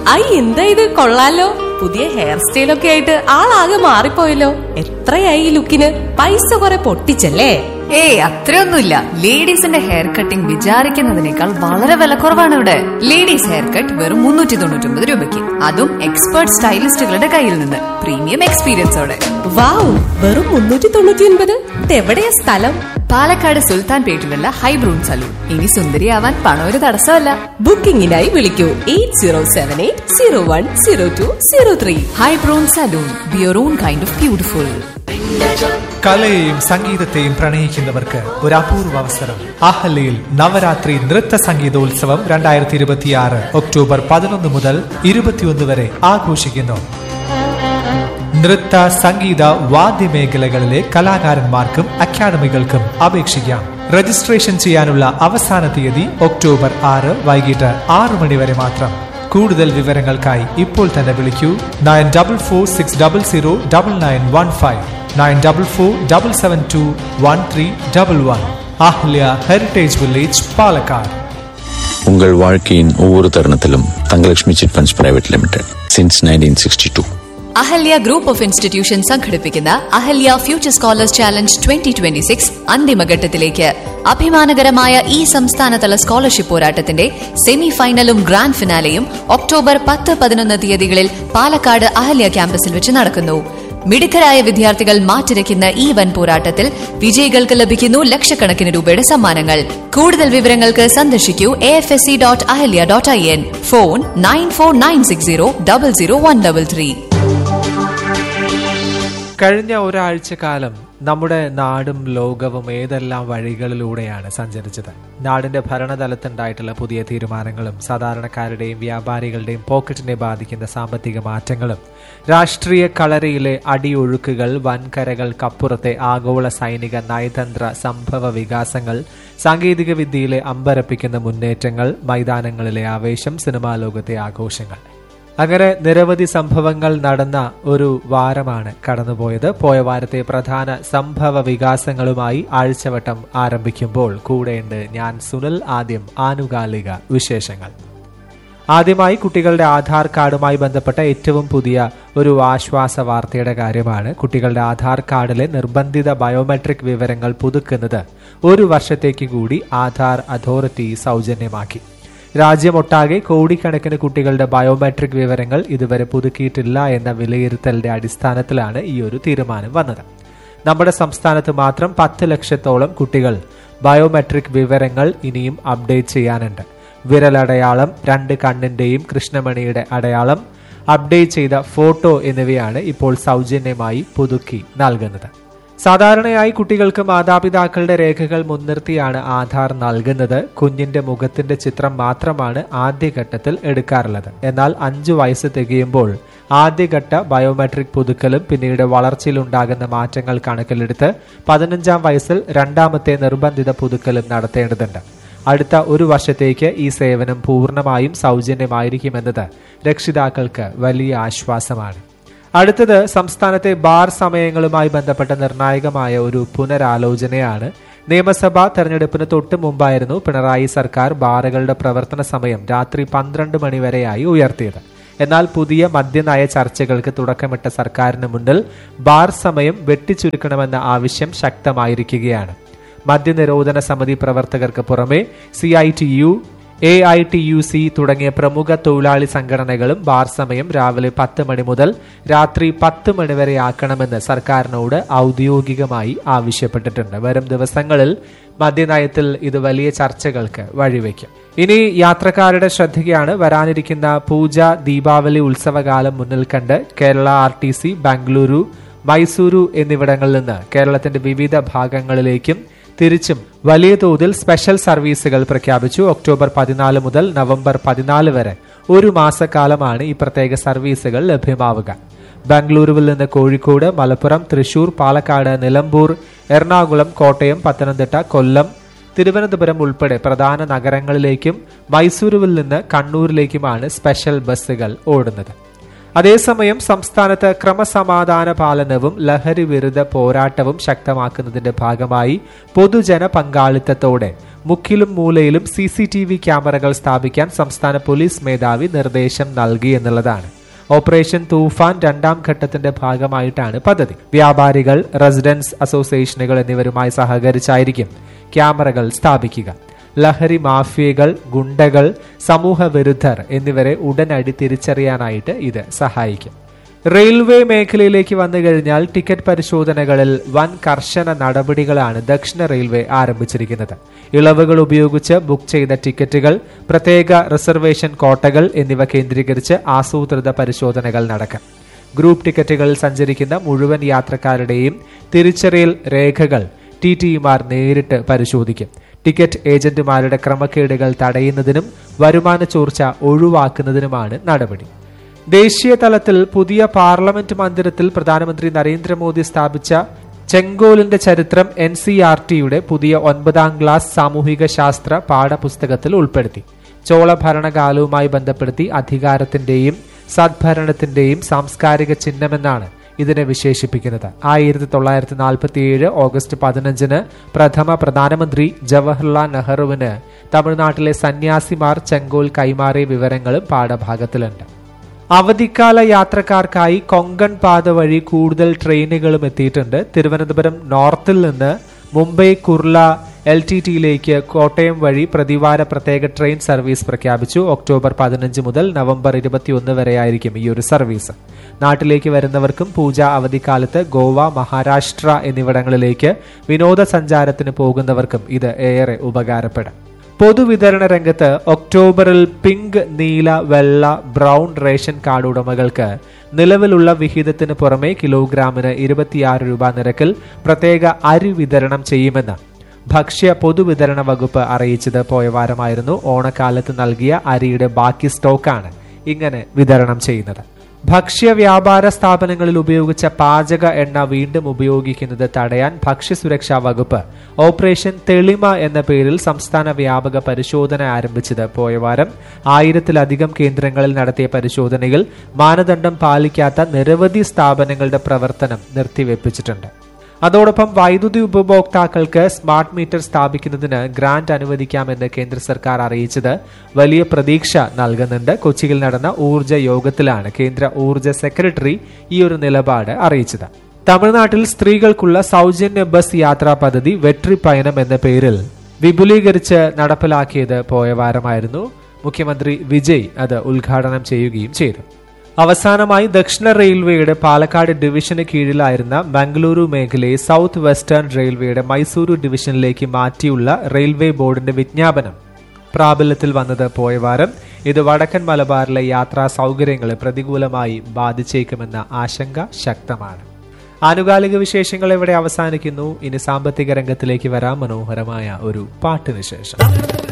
I എന്താ ഇത് കൊള്ളാലോ പുതിയ ഹെയർ സ്റ്റൈലൊക്കെ ആയിട്ട് ആളാകെ മാറിപ്പോയല്ലോ എത്രയായി ഈ ലുക്കിന് പൈസ കുറെ പൊട്ടിച്ചല്ലേ ഏയ് അത്രയൊന്നുമില്ല ലേഡീസിന്റെ ഹെയർ കട്ടിംഗ് വിചാരിക്കുന്നതിനേക്കാൾ വളരെ വിലക്കുറവാണ് ഇവിടെ ലേഡീസ് ഹെയർ കട്ട് വെറും മുന്നൂറ്റി തൊണ്ണൂറ്റി ഒമ്പത് രൂപയ്ക്ക് അതും എക്സ്പേർട്ട് സ്റ്റൈലിസ്റ്റുകളുടെ കയ്യിൽ നിന്ന് പ്രീമിയം എക്സ്പീരിയൻസോടെ വാവ് വെറും മുന്നൂറ്റി തൊണ്ണൂറ്റി ഒൻപത് ഇതെവിടെയാ സ്ഥലം പാലക്കാട് സുൽത്താൻ പേട്ടിലുള്ള ഹൈബ്രൂൺ സലൂൺ ഇനി സുന്ദരിയാവാൻ പണം ഒരു തടസ്സമല്ല ബുക്കിംഗിനായി വിളിക്കൂ eight zero seven eight zero one zero two zero three ഹൈബ്രൂൺ salon be your own kind of beautiful കലയെയും സംഗീതത്തെയും പ്രണയിക്കുന്നവർക്ക് ഒരു അപൂർവ അവസരം അഹല്യയിൽ നവരാത്രി നൃത്ത സംഗീതോത്സവം രണ്ടായിരത്തി ഇരുപത്തിയാറ് ഒക്ടോബർ പതിനൊന്ന് മുതൽ ഇരുപത്തിയൊന്ന് വരെ ആഘോഷിക്കുന്നു നൃത്ത സംഗീത വാദ്യമേഖലകളിലെ കലാകാരന്മാർക്കും അക്കാദമികൾക്കും അപേക്ഷിക്കാം രജിസ്ട്രേഷൻ ചെയ്യാനുള്ള അവസാന തീയതി ഒക്ടോബർ ആറ് വൈകിട്ട് ആറ് മണി വരെ മാത്രം കൂടുതൽ വിവരങ്ങൾക്കായി ഇപ്പോൾ തന്നെ വിളിക്കൂ nine double four six double zero double nine one five nine double four double seven two one three double one Ahalya heritage village Palakkad உங்கள் வாழ்க்கையின் ஒவ்வொரு தருணத்திலும் Thangalakshmi chit funds private limited since nineteen sixty two Ahalya group of institution സംഘടിപ്പിക്കുന്ന Ahalya future scholars challenge twenty twenty six അന്തിമഘട്ടത്തിലേക്ക് അഭിമാനകരമായ ഈ സംസ്ഥാനതല scholarship പോരാട്ടത്തിന്റെ സെമി ഫൈനലും ഗ്രാൻഡ് ഫിനാലെയും ഒക്ടോബർ പത്ത് പതിനൊന്ന് തീയതികളിൽ പാലക്കാട് അഹല്യ ക്യാമ്പസിൽ വെച്ച് നടക്കുന്നു മിടുക്കരായ വിദ്യാർത്ഥികൾ മാറ്റിരയ്ക്കുന്ന ഈ വൻ പോരാട്ടത്തിൽ വിജയികൾക്ക് ലഭിക്കുന്നു ലക്ഷക്കണക്കിന് രൂപയുടെ സമ്മാനങ്ങൾ കൂടുതൽ വിവരങ്ങൾക്ക് സന്ദർശിക്കൂ A F S C dot Ahalya dot I N phone nine four nine six zero double zero one double three കഴിഞ്ഞ ഒരാഴ്ച കാലം നമ്മുടെ നാടും ലോകവും ഏതെല്ലാം വഴികളിലൂടെയാണ് സഞ്ചരിച്ചത് നാടിന്റെ ഭരണതലത്തുണ്ടായിട്ടുള്ള പുതിയ തീരുമാനങ്ങളും സാധാരണക്കാരുടെയും വ്യാപാരികളുടെയും പോക്കറ്റിനെ ബാധിക്കുന്ന സാമ്പത്തിക മാറ്റങ്ങളും രാഷ്ട്രീയ കളരിയിലെ അടിയൊഴുക്കുകൾ വൻകരകൾക്കപ്പുറത്തെ ആഗോള സൈനിക നയതന്ത്ര സംഭവ വികാസങ്ങൾ സാങ്കേതിക വിദ്യയിലെ അമ്പരപ്പിക്കുന്ന മുന്നേറ്റങ്ങൾ മൈതാനങ്ങളിലെ ആവേശം സിനിമാ ലോകത്തെ ആഘോഷങ്ങൾ അങ്ങനെ നിരവധി സംഭവങ്ങൾ നടന്ന ഒരു വാരമാണ് കടന്നുപോയത് പോയ വാരത്തെ പ്രധാന സംഭവ വികാസങ്ങളുമായി ആഴ്ചവട്ടം ആരംഭിക്കുമ്പോൾ കൂടെയുണ്ട് ഞാൻ സുനിൽ ആദ്യം ആനുകാലിക വിശേഷങ്ങൾ ആദ്യമായി കുട്ടികളുടെ ആധാർ കാർഡുമായി ബന്ധപ്പെട്ട ഏറ്റവും പുതിയ ഒരു ആശ്വാസ വാർത്തയുടെ കാര്യമാണ് കുട്ടികളുടെ ആധാർ കാർഡിലെ നിർബന്ധിത ബയോമെട്രിക് വിവരങ്ങൾ പുതുക്കുന്നത് ഒരു വർഷത്തേക്ക് കൂടി ആധാർ അതോറിറ്റി സൗജന്യമാക്കി രാജ്യമൊട്ടാകെ കോടിക്കണക്കിന് കുട്ടികളുടെ ബയോമെട്രിക് വിവരങ്ങൾ ഇതുവരെ പുതുക്കിയിട്ടില്ല എന്ന വിലയിരുത്തലിന്റെ അടിസ്ഥാനത്തിലാണ് ഈ ഒരു തീരുമാനം വന്നത് നമ്മുടെ സംസ്ഥാനത്ത് മാത്രം പത്ത് ലക്ഷത്തോളം കുട്ടികൾ ബയോമെട്രിക് വിവരങ്ങൾ ഇനിയും അപ്ഡേറ്റ് ചെയ്യാനുണ്ട് വിരലടയാളം രണ്ട് കണ്ണിന്റെയും കൃഷ്ണമണിയുടെ അടയാളം അപ്ഡേറ്റ് ചെയ്ത ഫോട്ടോ എന്നിവയാണ് ഇപ്പോൾ സൗജന്യമായി പുതുക്കി നൽകുന്നത് സാധാരണയായി കുട്ടികൾക്ക് മാതാപിതാക്കളുടെ രേഖകൾ മുൻനിർത്തിയാണ് ആധാർ നൽകുന്നത് കുഞ്ഞിന്റെ മുഖത്തിന്റെ ചിത്രം മാത്രമാണ് ആദ്യഘട്ടത്തിൽ എടുക്കാറുള്ളത് എന്നാൽ അഞ്ചു വയസ്സ് തികയുമ്പോൾ ആദ്യഘട്ട ബയോമെട്രിക് പുതുക്കലും പിന്നീട് വളർച്ചയിലുണ്ടാകുന്ന മാറ്റങ്ങൾ കണക്കിലെടുത്ത് പതിനഞ്ചാം വയസ്സിൽ രണ്ടാമത്തെ നിർബന്ധിത പുതുക്കലും നടത്തേണ്ടതുണ്ട് അടുത്ത ഒരു വർഷത്തേക്ക് ഈ സേവനം പൂർണ്ണമായും സൗജന്യമായിരിക്കുമെന്നത് രക്ഷിതാക്കൾക്ക് വലിയ ആശ്വാസമാണ് അടുത്തത് സംസ്ഥാനത്തെ ബാർ സമയങ്ങളുമായി ബന്ധപ്പെട്ട നിർണായകമായ ഒരു പുനരാലോചനയാണ് നിയമസഭാ തെരഞ്ഞെടുപ്പിന് തൊട്ട് മുമ്പായിരുന്നു പിണറായി സർക്കാർ ബാറുകളുടെ പ്രവർത്തന സമയം രാത്രി പന്ത്രണ്ട് മണിവരെയായി ഉയർത്തിയത് എന്നാൽ പുതിയ മദ്യനയ ചർച്ചകൾക്ക് തുടക്കമിട്ട സർക്കാരിന് മുന്നിൽ ബാർ സമയം വെട്ടിച്ചുരുക്കണമെന്ന ആവശ്യം ശക്തമായിരിക്കുകയാണ് മദ്യനിരോധന സമിതി പ്രവർത്തകർക്ക് പുറമെ C I T U A I T U C തുടങ്ങിയ പ്രമുഖ തൊഴിലാളി സംഘടനകളും ബാർ സമയം രാവിലെ പത്ത് മണി മുതൽ രാത്രി പത്ത് മണി വരെ ആക്കണമെന്ന് സർക്കാരിനോട് ഔദ്യോഗികമായി ആവശ്യപ്പെട്ടിട്ടുണ്ട് വരും ദിവസങ്ങളിൽ മദ്യനയത്തിൽ ഇത് വലിയ ചർച്ചകൾക്ക് വഴിവെക്കും ഇനി യാത്രക്കാരുടെ ശ്രദ്ധയ്ക്കാണ് വരാനിരിക്കുന്ന പൂജ ദീപാവലി ഉത്സവകാലം മുന്നിൽ കണ്ട് Kerala R T C Bengaluru Mysuru എന്നിവിടങ്ങളിൽ നിന്ന് കേരളത്തിന്റെ വിവിധ ഭാഗങ്ങളിലേക്കും തിരിച്ചും വലിയ തോതിൽ സ്പെഷ്യൽ സർവീസുകൾ പ്രഖ്യാപിച്ചു ഒക്ടോബർ പതിനാല് മുതൽ നവംബർ പതിനാല് വരെ ഒരു മാസക്കാലമാണ് ഈ പ്രത്യേക സർവീസുകൾ ലഭ്യമാവുക ബാംഗ്ലൂരുവിൽ നിന്ന് കോഴിക്കോട് മലപ്പുറം തൃശൂർ പാലക്കാട് നിലമ്പൂർ എറണാകുളം കോട്ടയം പത്തനംതിട്ട കൊല്ലം തിരുവനന്തപുരം ഉൾപ്പെടെ പ്രധാന നഗരങ്ങളിലേക്കും മൈസൂരുവിൽ നിന്ന് കണ്ണൂരിലേക്കുമാണ് സ്പെഷ്യൽ ബസ്സുകൾ ഓടുന്നത് അതേസമയം സംസ്ഥാനത്ത് ക്രമസമാധാന പാലനവും ലഹരി വിരുദ്ധ പോരാട്ടവും ശക്തമാക്കുന്നതിന്റെ ഭാഗമായി പൊതുജന പങ്കാളിത്തത്തോടെ മുക്കിലും മൂലയിലും സി സി ടി വി ക്യാമറകൾ സ്ഥാപിക്കാൻ സംസ്ഥാന പോലീസ് മേധാവി നിർദ്ദേശം നൽകി എന്നുള്ളതാണ് ഓപ്പറേഷൻ തൂഫാൻ രണ്ടാം ഘട്ടത്തിന്റെ ഭാഗമായിട്ടാണ് പദ്ധതി വ്യാപാരികൾ റെസിഡൻസ് അസോസിയേഷനുകൾ എന്നിവരുമായി സഹകരിച്ചായിരിക്കും ക്യാമറകൾ സ്ഥാപിക്കുക ലഹരി മാഫിയകൾ ഗുണ്ടകൾ സമൂഹ വിരുദ്ധർ എന്നിവരെ ഉടനടി തിരിച്ചറിയാനായിട്ട് ഇത് സഹായിക്കും റെയിൽവേ മേഖലയിലേക്ക് വന്നു കഴിഞ്ഞാൽ ടിക്കറ്റ് പരിശോധനകളിൽ വൻ കർശന നടപടികളാണ് ദക്ഷിണ റെയിൽവേ ആരംഭിച്ചിരിക്കുന്നത് ഇളവുകൾ ഉപയോഗിച്ച് ബുക്ക് ചെയ്ത ടിക്കറ്റുകൾ പ്രത്യേക റിസർവേഷൻ കോട്ടകൾ എന്നിവ കേന്ദ്രീകരിച്ച് ആസൂത്രിത പരിശോധനകൾ നടക്കും ഗ്രൂപ്പ് ടിക്കറ്റുകളിൽ സഞ്ചരിക്കുന്ന മുഴുവൻ യാത്രക്കാരുടെയും തിരിച്ചറിയൽ രേഖകൾ ടി ടിമാർ നേരിട്ട് പരിശോധിക്കും ടിക്കറ്റ് ഏജന്റുമാരുടെ ക്രമക്കേടുകൾ തടയുന്നതിനും വരുമാന ചോർച്ച ഒഴിവാക്കുന്നതിനുമാണ് നടപടി ദേശീയ തലത്തിൽ പുതിയ പാർലമെന്റ് മന്ദിരത്തിൽ പ്രധാനമന്ത്രി നരേന്ദ്രമോദി സ്ഥാപിച്ച ചെങ്കോലിന്റെ ചരിത്രം എൻ സി ആർ ടിയുടെ പുതിയ ഒൻപതാം ക്ലാസ് സാമൂഹിക ശാസ്ത്ര പാഠപുസ്തകത്തിൽ ഉൾപ്പെടുത്തി ചോള ഭരണകാലവുമായി ബന്ധപ്പെടുത്തി അധികാരത്തിന്റെയും സദ്ഭരണത്തിന്റെയും സാംസ്കാരിക ചിഹ്നമെന്നാണ് ഇതിനെ വിശേഷിപ്പിക്കുന്നത് ആയിരത്തി തൊള്ളായിരത്തി നാൽപ്പത്തിയേഴ് ഓഗസ്റ്റ് പതിനഞ്ചിന് പ്രഥമ പ്രധാനമന്ത്രി ജവഹർലാൽ നെഹ്റുവിന് തമിഴ്നാട്ടിലെ സന്യാസിമാർ ചെങ്കോൽ കൈമാറിയ വിവരങ്ങളും പാഠഭാഗത്തിലുണ്ട് അവധിക്കാല യാത്രക്കാർക്കായി കൊങ്കൺ പാത വഴി കൂടുതൽ ട്രെയിനുകളും എത്തിയിട്ടുണ്ട് തിരുവനന്തപുരം നോർത്തിൽ നിന്ന് മുംബൈ കുർല എൽ ടി ടിയിലേക്ക് കോട്ടയം വഴി പ്രതിവാര പ്രത്യേക ട്രെയിൻ സർവീസ് പ്രഖ്യാപിച്ചു ഒക്ടോബർ പതിനഞ്ച് മുതൽ നവംബർ ഇരുപത്തിയൊന്ന് വരെയായിരിക്കും ഈ ഒരു സർവീസ് നാട്ടിലേക്ക് വരുന്നവർക്കും പൂജ അവധിക്കാലത്ത് ഗോവ മഹാരാഷ്ട്ര എന്നിവിടങ്ങളിലേക്ക് വിനോദസഞ്ചാരത്തിന് പോകുന്നവർക്കും ഇത് ഏറെ ഉപകാരപ്പെടും പൊതുവിതരണ രംഗത്ത് ഒക്ടോബറിൽ പിങ്ക് നീല വെള്ള ബ്രൗൺ റേഷൻ കാർഡ് ഉടമകൾക്ക് നിലവിലുള്ള വിഹിതത്തിന് പുറമെ കിലോഗ്രാമിന് ഇരുപത്തിയാറ് രൂപ നിരക്കിൽ പ്രത്യേക അരി വിതരണം ചെയ്യുമെന്ന് ഭക്ഷ്യ പൊതുവിതരണ വകുപ്പ് അറിയിച്ചത് പോയ വാരമായിരുന്നു ഓണക്കാലത്ത് നൽകിയ അരിയുടെ ബാക്കി സ്റ്റോക്കാണ് ഇങ്ങനെ വിതരണം ചെയ്യുന്നത് ഭക്ഷ്യ വ്യാപാര സ്ഥാപനങ്ങളിൽ ഉപയോഗിച്ച പാചക എണ്ണ വീണ്ടും ഉപയോഗിക്കുന്നത് തടയാൻ ഭക്ഷ്യസുരക്ഷാ വകുപ്പ് ഓപ്പറേഷൻ തെളിമ എന്ന പേരിൽ സംസ്ഥാന വ്യാപക പരിശോധന ആരംഭിച്ചത് പോയ വാരം ആയിരത്തിലധികം കേന്ദ്രങ്ങളിൽ നടത്തിയ പരിശോധനയിൽ മാനദണ്ഡം പാലിക്കാത്ത നിരവധി സ്ഥാപനങ്ങളുടെ പ്രവർത്തനം നിർത്തിവെപ്പിച്ചിട്ടുണ്ട് അതോടൊപ്പം വൈദ്യുതി ഉപഭോക്താക്കൾക്ക് സ്മാർട്ട് മീറ്റർ സ്ഥാപിക്കുന്നതിന് ഗ്രാന്റ് അനുവദിക്കാമെന്ന് കേന്ദ്ര സർക്കാർ അറിയിച്ചത് വലിയ പ്രതീക്ഷ നൽകുന്നുണ്ട് കൊച്ചിയിൽ നടന്ന ഊർജ യോഗത്തിലാണ് കേന്ദ്ര ഊർജ സെക്രട്ടറി ഈ ഒരു നിലപാട് അറിയിച്ചത് തമിഴ്നാട്ടിൽ സ്ത്രീകൾക്കുള്ള സൗജന്യ ബസ് യാത്രാ പദ്ധതി വെട്രി പയനം എന്ന പേരിൽ വിപുലീകരിച്ച് നടപ്പിലാക്കിയത് പോയ വാരമായിരുന്നു മുഖ്യമന്ത്രി വിജയ് അത് ഉദ്ഘാടനം ചെയ്യുകയും ചെയ്തു അവസാനമായി ദക്ഷിണ റെയിൽവേയുടെ പാലക്കാട് ഡിവിഷന് കീഴിലായിരുന്ന ബംഗളൂരു മേഖലയെ സൗത്ത് വെസ്റ്റേൺ റെയിൽവേയുടെ മൈസൂരു ഡിവിഷനിലേക്ക് മാറ്റിയുള്ള റെയിൽവേ ബോർഡിന്റെ വിജ്ഞാപനം പ്രാബല്യത്തിൽ വന്നത് പോയ വാരം ഇത് വടക്കൻ മലബാറിലെ യാത്രാ സൗകര്യങ്ങളെ പ്രതികൂലമായി ബാധിച്ചേക്കുമെന്ന ആശങ്ക ശക്തമാണ് ആനുകാലിക വിശേഷങ്ങൾ ഇവിടെ അവസാനിക്കുന്നു ഇനി സാമ്പത്തിക രംഗത്തിലേക്ക് വരാം മനോഹരമായ ഒരു പാട്ടിന് ശേഷം